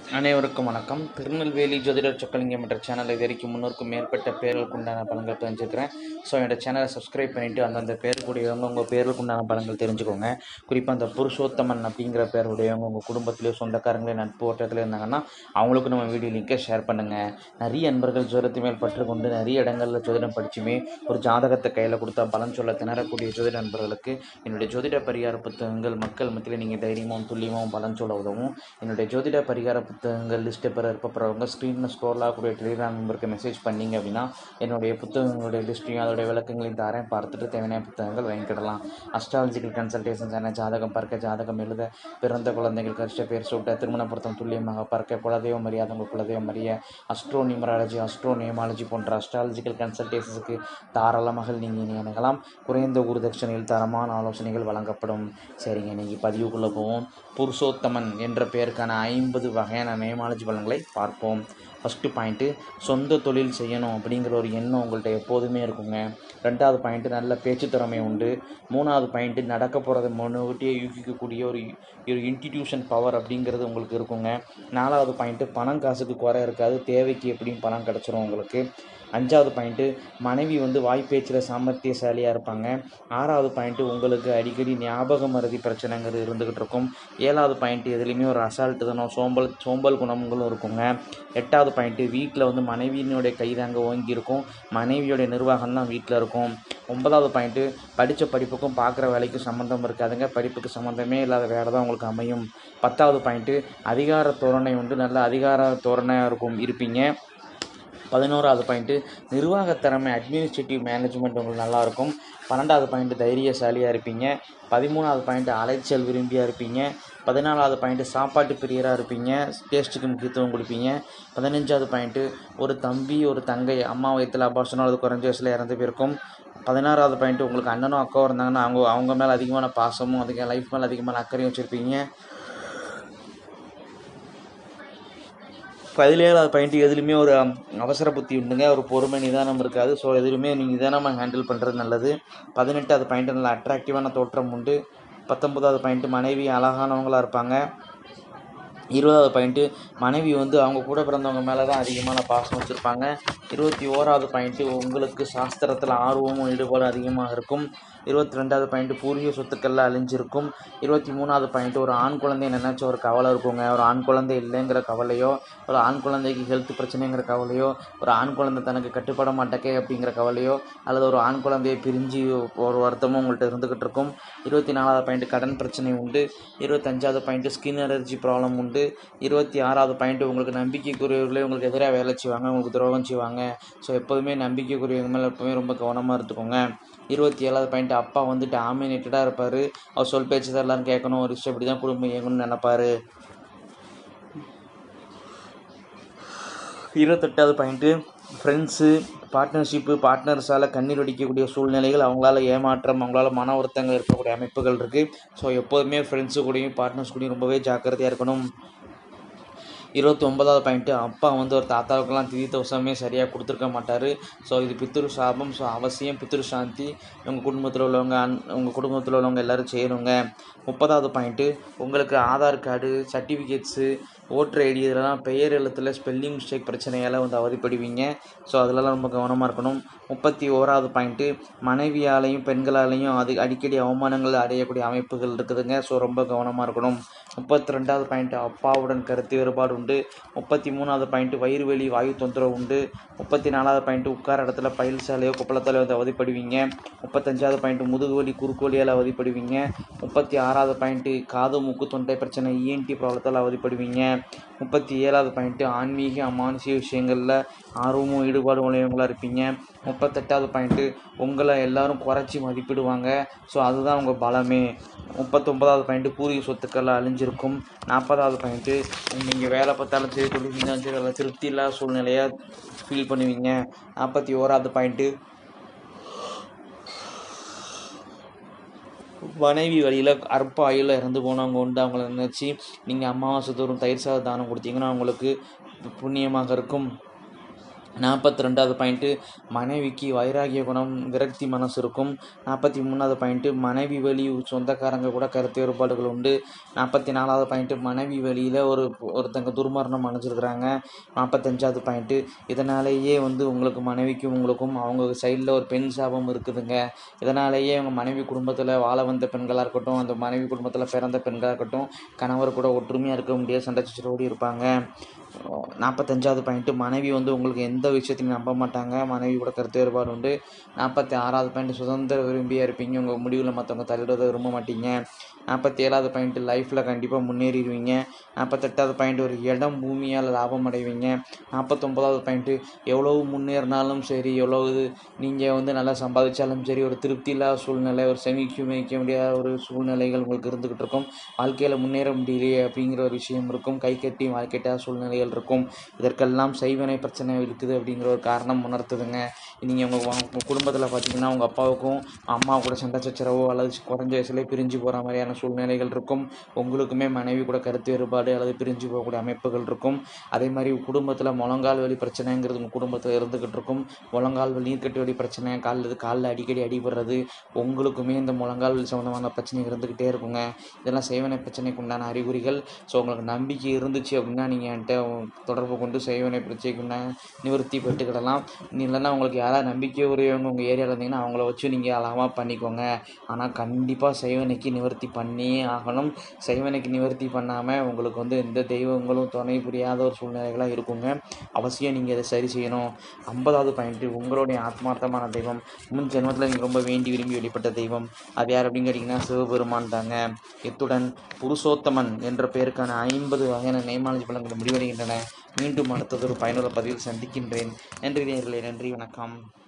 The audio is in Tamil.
அனைவருக்கும் வணக்கம் திருநெல்வேலி ஜோதிடர் சொக்கலிங்கம் என்ற சேனல் இது வரைக்கும் முன்னூறுக்கும் மேற்பட்ட பேர்களுக்கு உண்டான பலன்கள் தெரிஞ்சுக்கிறேன் ஸோ என்னோட சேனலை சப்ஸ்கிரைப் பண்ணிவிட்டு அந்தந்த பேருக்குடையவங்க உங்கள் பேர்களுக்கு உண்டான பலன்கள் தெரிஞ்சுக்கோங்க குறிப்பாக அந்த புருஷோத்தமன் அப்படிங்கிற பேருடையவங்க உங்கள் குடும்பத்திலேயோ சொந்தக்காரங்களே நட்பு வட்டத்தில் இருந்தாங்கன்னா அவங்களுக்கு நம்ம வீடியோ லிங்கை ஷேர் பண்ணுங்கள் நிறைய நண்பர்கள் ஜோதிடத்து மேல் பற்று கொண்டு நிறைய இடங்களில் ஜோதிடம் படிச்சுமே ஒரு ஜாதகத்தை கையில் கொடுத்தா பலன் சொல்ல திணறக்கூடிய ஜோதிட நண்பர்களுக்கு என்னுடைய ஜோதிட பரிகார புத்தகங்கள் மக்கள் மத்தியில் நீங்கள் தைரியமாகவும் துல்லியமாகவும் பலன் சொல்ல உதவும் என்னுடைய ஜோதிட பரிகார புத்தகங்கள் லிஸ்ட்டை பெற இருப்பவங்க ஸ்க்ரீனில் ஸ்க்ரோல் ஆகக்கூடிய டெலிகிராம் நம்பருக்கு மெசேஜ் பண்ணீங்க அப்படின்னா என்னுடைய புத்தகங்களுடைய லிஸ்ட்டையும் அதோடைய விளக்கங்களையும் தரேன் பார்த்துட்டு தேவையான புத்தகங்கள் வாங்கிக்கிடலாம் அஸ்ட்ராலஜிக்கல் கன்சல்டேஷன்ஸ் என்ன ஜாதகம் பார்க்க ஜாதகம் எழுத பிறந்த குழந்தைகள் கஷ்ட பேர் சூட்ட திருமண பொருத்தம் துல்லியமாக பார்க்க குலதெய்வம் மரியாதை உங்கள் குலதெய்வம் மரிய அஸ்ட்ரோ நியூமராலஜி அஸ்ட்ரோ நேமாலஜி போன்ற அஸ்ட்ராலஜிக்கல் கன்சல்டேஷன்ஸுக்கு தாராளமாக நீங்கள் இனி அணுகலாம் குறைந்த குருதட்சணையில் தரமான ஆலோசனைகள் வழங்கப்படும் சரிங்க இன்னைக்கு பதிவுக்குள்ளே போவோம் புருஷோத்தமன் என்ற பெயருக்கான ஐம்பது வகையான நேமாலஜி பலன்களை பார்ப்போம் ஃபஸ்ட்டு பாயிண்ட்டு சொந்த தொழில் செய்யணும் அப்படிங்கிற ஒரு எண்ணம் உங்கள்கிட்ட எப்போதுமே இருக்குங்க ரெண்டாவது பாயிண்ட்டு நல்ல பேச்சு திறமை உண்டு மூணாவது பாயிண்ட்டு நடக்க போகிறத முன்னோட்டியே யூகிக்கக்கூடிய ஒரு ஒரு இன்ஸ்டிடியூஷன் பவர் அப்படிங்கிறது உங்களுக்கு இருக்குங்க நாலாவது பாயிண்ட்டு பணம் காசுக்கு குறை இருக்காது தேவைக்கு எப்படியும் பணம் கிடச்சிரும் உங்களுக்கு அஞ்சாவது பாயிண்ட்டு மனைவி வந்து வாய்ப்பேச்சில் சாமர்த்தியசாலியாக இருப்பாங்க ஆறாவது பாயிண்ட்டு உங்களுக்கு அடிக்கடி ஞாபக மறதி பிரச்சனைங்கிறது இருந்துக்கிட்டு இருக்கும் ஏழாவது பாயிண்ட்டு எதுலேயுமே ஒரு அசால்ட்டு தனம் சோம்பல் சோம்பல் குணங்களும் இருக்குங்க எட்டாவது பாயிண்ட்டு வீட்டில் வந்து மனைவியினுடைய கைதாங்க ஓங்கி இருக்கும் மனைவியோடைய நிர்வாகம் தான் வீட்டில் இருக்கும் ஒன்பதாவது பாயிண்ட்டு படித்த படிப்புக்கும் பார்க்குற வேலைக்கும் சம்மந்தம் இருக்காதுங்க படிப்புக்கு சம்மந்தமே இல்லாத வேலை தான் உங்களுக்கு அமையும் பத்தாவது பாயிண்ட்டு அதிகார தோரணை வந்து நல்ல அதிகார தோரணையாக இருக்கும் இருப்பீங்க பதினோராவது பாயிண்ட்டு நிர்வாக திறமை அட்மினிஸ்ட்ரேட்டிவ் மேனேஜ்மெண்ட் உங்களுக்கு நல்லாயிருக்கும் பன்னெண்டாவது பாயிண்ட்டு தைரியசாலியாக இருப்பீங்க பதிமூணாவது பாயிண்ட்டு அலைச்சல் விரும்பியாக இருப்பீங்க பதினாலாவது பாயிண்ட்டு சாப்பாட்டு பிரியராக இருப்பீங்க டேஸ்ட்டுக்கு முக்கியத்துவம் கொடுப்பீங்க பதினஞ்சாவது பாயிண்ட்டு ஒரு தம்பி ஒரு தங்கை அம்மா வயத்தில் அபாசனம் அது குறைஞ்ச வயசில் இறந்து போயிருக்கும் பதினாறாவது பாயிண்ட்டு உங்களுக்கு அண்ணனும் அக்காவும் இருந்தாங்கன்னா அவங்க அவங்க மேலே அதிகமான பாசமும் அதிக லைஃப் மேலே அதிகமான அக்கறையும் வச்சுருப்பீங்க பதினேழாவது பாயிண்ட் எதுலையுமே ஒரு அவசர புத்தி உண்டுங்க ஒரு பொறுமை நிதானம் இருக்காது ஸோ எதுலையுமே நீங்கள் நிதானமாக ஹேண்டில் பண்ணுறது நல்லது பதினெட்டாவது பாயிண்ட் நல்ல அட்ராக்டிவான தோற்றம் உண்டு பத்தொன்பதாவது பாயிண்ட்டு மனைவி அழகானவங்களாக இருப்பாங்க இருபதாவது பாயிண்ட்டு மனைவி வந்து அவங்க கூட பிறந்தவங்க மேலே தான் அதிகமான பாசம் வச்சுருப்பாங்க இருபத்தி ஓராவது பாயிண்ட்டு உங்களுக்கு சாஸ்திரத்தில் ஆர்வமும் ஈடுபாடும் அதிகமாக இருக்கும் இருபத்தி ரெண்டாவது பாயிண்ட்டு பூர்வீக சொத்துக்களில் அழிஞ்சிருக்கும் இருபத்தி மூணாவது பாயிண்ட்டு ஒரு ஆண் குழந்தை நினச்ச ஒரு கவலை இருக்குங்க ஒரு ஆண் குழந்தை இல்லைங்கிற கவலையோ ஒரு ஆண் குழந்தைக்கு ஹெல்த் பிரச்சனைங்கிற கவலையோ ஒரு ஆண் குழந்தை தனக்கு கட்டுப்பட மாட்டேக்கே அப்படிங்கிற கவலையோ அல்லது ஒரு ஆண் குழந்தையை பிரிஞ்சு ஒரு வருத்தமும் உங்கள்கிட்ட இருந்துக்கிட்டு இருக்கும் இருபத்தி நாலாவது பாயிண்ட்டு கடன் பிரச்சனை உண்டு இருபத்தஞ்சாவது பாயிண்ட்டு ஸ்கின் அலர்ஜி ப்ராப்ளம் உண்டு இருபத்தி ஆறாவது பாயிண்ட்டு உங்களுக்கு நம்பிக்கைக்குரியவர்களே உங்களுக்கு எதிராக வேலை செய்வாங்க உங்களுக்கு துரோகம் செய்வாங்க ஸோ எப்போதுமே நம்பிக்கைக்குரியவங்க மேலே எப்போவுமே ரொம்ப கவனமாக இருந்துக்கோங்க இருபத்தி ஏழாவது பாயிண்ட் அப்பா வந்து டாமினேட்டடாக இருப்பார் அவர் சொல் பேச்சு தான் எல்லோரும் கேட்கணும் ஒரு விஷயம் இப்படி தான் குடும்பம் இயங்கணும்னு நினைப்பாரு இருபத்தெட்டாவது பாயிண்ட்டு ஃப்ரெண்ட்ஸு பார்ட்னர்ஷிப்பு பார்ட்னர்ஸால் கண்ணீர் வடிக்கக்கூடிய சூழ்நிலைகள் அவங்களால ஏமாற்றம் அவங்களால மன வருத்தங்கள் இருக்கக்கூடிய அமைப்புகள் இருக்குது ஸோ எப்போதுமே ஃப்ரெண்ட்ஸு கூடயும் பார்ட்னர்ஸ் கூடயும் ரொம்பவே ஜாக்கிரதையாக இருக்கணும் இருபத்தி ஒன்பதாவது பாயிண்ட்டு அப்பா வந்து ஒரு தாத்தாவுக்கெல்லாம் திதி தோசமே சரியாக கொடுத்துருக்க மாட்டார் ஸோ இது பித்ரு சாபம் ஸோ அவசியம் பித்ரு சாந்தி உங்கள் குடும்பத்தில் உள்ளவங்க அன் உங்கள் குடும்பத்தில் உள்ளவங்க எல்லோரும் செய்யணுங்க முப்பதாவது பாயிண்ட்டு உங்களுக்கு Aadhaar card certificates voter ID இதெல்லாம் பெயர் எழுத்தில் ஸ்பெல்லிங் மிஸ்டேக் பிரச்சனையால் வந்து அவதிப்படுவீங்க ஸோ அதிலலாம் ரொம்ப கவனமாக இருக்கணும் முப்பத்தி ஓராவது பாயிண்ட்டு மனைவியாலையும் பெண்களாலையும் அது அடிக்கடி அவமானங்கள் அடையக்கூடிய அமைப்புகள் இருக்குதுங்க ஸோ ரொம்ப கவனமாக இருக்கணும் முப்பத்தி ரெண்டாவது பாயிண்ட்டு அப்பாவுடன் கருத்து வேறுபாடு உண்டு முப்பத்தி மூணாவது பாயிண்ட்டு வயிறு வலி வாயு தொந்தரவு உண்டு முப்பத்தி நாலாவது பாயிண்ட்டு உட்கார இடத்துல பயில் சாலையோ குப்பளத்தாலையோ வந்து அவதிப்படுவீங்க முப்பத்தஞ்சாவது பாயிண்ட்டு முதுகு வலி குறுக்கு வலியால் அவதிப்படுவீங்க முப்பத்தி ஆறாவது பாயிண்ட்டு காது மூக்கு தொண்டை பிரச்சனை இஎன்டி ப்ராப்ளத்தால் அவதிப்படுவீங்க முப்பத்தி ஏழாவது பாயிண்ட்டு ஆன்மீக அமானுஷிய விஷயங்களில் ஆர்வமும் ஈடுபாடு உடையவங்களாக இருப்பீங்க முப்பத்தெட்டாவது பாயிண்ட்டு உங்களை எல்லாரும் குறைச்சி மதிப்பிடுவாங்க ஸோ அதுதான் உங்கள் பலமே முப்பத்தொம்பதாவது பாயிண்ட்டு பூர்வீக சொத்துக்கள் அழிஞ்சிருக்கும் நாற்பதாவது பாயிண்ட்டு நீங்கள் வேலை பார்த்தாலும் சரி தொழில் செஞ்சாலும் சரி அதில் திருப்தி இல்லாத சூழ்நிலையாக ஃபீல் பண்ணுவீங்க நாற்பத்தி ஓராவது பாயிண்ட்டு மனைவி வழியில் அற்ப ஆயுளில் இறந்து போனவங்க உண்டு அவங்கள நினச்சி நீங்கள் அமாவாசை தோறும் தயிர் சாத தானம் கொடுத்தீங்கன்னா அவங்களுக்கு புண்ணியமாக இருக்கும் நாற்பத்தி ரெண்டாவது பாயிண்ட்டு மனைவிக்கு வைராகிய குணம் விரக்தி மனசு இருக்கும் நாற்பத்தி மூணாவது பாயிண்ட்டு மனைவி வழி சொந்தக்காரங்க கூட கருத்து வேறுபாடுகள் உண்டு நாற்பத்தி நாலாவது பாயிண்ட்டு மனைவி வழியில் ஒரு ஒருத்தங்க துர்மரணம் அடைஞ்சிருக்கிறாங்க நாற்பத்தஞ்சாவது பாயிண்ட்டு இதனாலேயே வந்து உங்களுக்கு மனைவிக்கும் உங்களுக்கும் அவங்க சைடில் ஒரு பெண் சாபம் இருக்குதுங்க இதனாலேயே அவங்க மனைவி குடும்பத்தில் வாழ வந்த பெண்களாக இருக்கட்டும் அந்த மனைவி குடும்பத்தில் பிறந்த பெண்களாக இருக்கட்டும் கணவர் கூட ஒற்றுமையாக இருக்க முடியாது சண்டை சச்சரவோடு இருப்பாங்க நாற்பத்தஞ்சாவது பாயிண்ட்டு மனைவி வந்து உங்களுக்கு எந்த விஷயத்தையும் நம்ப மாட்டாங்க மனைவி கூட கருத்து வேறுபாடு உண்டு நாற்பத்தி ஆறாவது பாயிண்ட் சுதந்திர விரும்பியாக இருப்பீங்க உங்கள் முடிவில் மற்றவங்க தலையிடுறத விரும்ப மாட்டீங்க நாற்பத்தி ஏழாவது பாயிண்ட் லைஃப்பில் கண்டிப்பாக முன்னேறிடுவீங்க நாற்பத்தெட்டாவது பாயிண்ட் ஒரு இடம் பூமியால் லாபம் அடைவீங்க நாற்பத்தொம்போதாவது பாயிண்ட்டு எவ்வளவு முன்னேறினாலும் சரி எவ்வளவு நீங்கள் வந்து நல்லா சம்பாதிச்சாலும் சரி ஒரு திருப்தி இல்லாத சூழ்நிலை ஒரு செமிக்க வைக்க முடியாத ஒரு சூழ்நிலைகள் உங்களுக்கு இருந்துக்கிட்டு இருக்கும் வாழ்க்கையில் முன்னேற முடியலையே அப்படிங்கிற ஒரு விஷயம் இருக்கும் கை கட்டி வாழ்க்கைட்டாத சூழ்நிலைகள் இருக்கும் இதற்கெல்லாம் செய்வினை பிரச்சனை இருக்குது அப்படிங்கிற ஒரு காரணம் உணர்த்துதுங்க நீங்கள் உங்கள் உங்கள் குடும்பத்தில் பார்த்தீங்கன்னா உங்கள் அப்பாவுக்கும் அம்மா கூட சண்டை சச்சரவோ அல்லது குறைஞ்ச வயசுலேயே பிரிஞ்சு போகிற மாதிரியான சூழ்நிலைகள் இருக்கும் உங்களுக்குமே மனைவி கூட கருத்து வேறுபாடு அல்லது பிரிஞ்சு போகக்கூடிய அமைப்புகள் இருக்கும் அதே மாதிரி குடும்பத்தில் முழங்கால் வலி பிரச்சனைங்கிறது உங்கள் குடும்பத்தில் இருந்துக்கிட்டு இருக்கும் முழங்கால் வலி நீர்க்கட்டு வலி பிரச்சனை காலில் காலில் அடிக்கடி அடிபடுறது உங்களுக்குமே இந்த முழங்கால் வலி சம்மந்தமான பிரச்சனை இருந்துக்கிட்டே இருக்குங்க இதெல்லாம் செய்வனை பிரச்சனைக்கு உண்டான அறிகுறிகள் ஸோ உங்களுக்கு நம்பிக்கை இருந்துச்சு அப்படின்னா நீங்கள் என்கிட்ட தொடர்பு கொண்டு செய்வனை பிரச்சனைக்கு உண்டான நிவர்த்தி பெற்றுக்கிடலாம் இல்லைன்னா உங்களுக்கு யாராவது நம்பிக்கை உரியவங்க உங்கள் ஏரியாவில் இருந்தீங்கன்னா அவங்கள வச்சு நீங்கள் அழகாக பண்ணிக்கோங்க ஆனால் கண்டிப்பாக செய்வனைக்கு நிவர்த்தி பண்ணியே ஆகணும் செய்வனைக்கு நிவர்த்தி பண்ணாமல் உங்களுக்கு வந்து எந்த தெய்வங்களும் துணை புரியாத ஒரு சூழ்நிலைகளாக இருக்குங்க அவசியம் நீங்கள் இதை சரி செய்யணும் ஐம்பதாவது பாயிண்ட்டு உங்களுடைய ஆத்மார்த்தமான தெய்வம் முன் ஜென்மத்தில் நீங்கள் ரொம்ப வேண்டி விரும்பி வெளிப்பட்ட தெய்வம் அது யார் அப்படின்னு கேட்டிங்கன்னா சிவபெருமான் தாங்க இத்துடன் புருஷோத்தமன் என்ற பெயருக்கான ஐம்பது வகையான நேமாலஜி பலன்கள் முடிவடைகின்றன மீண்டும் அடுத்ததொரு பயனுள்ள பதிவில் சந்திக்கின்றேன் நன்றி நேயர்களே நன்றி வணக்கம்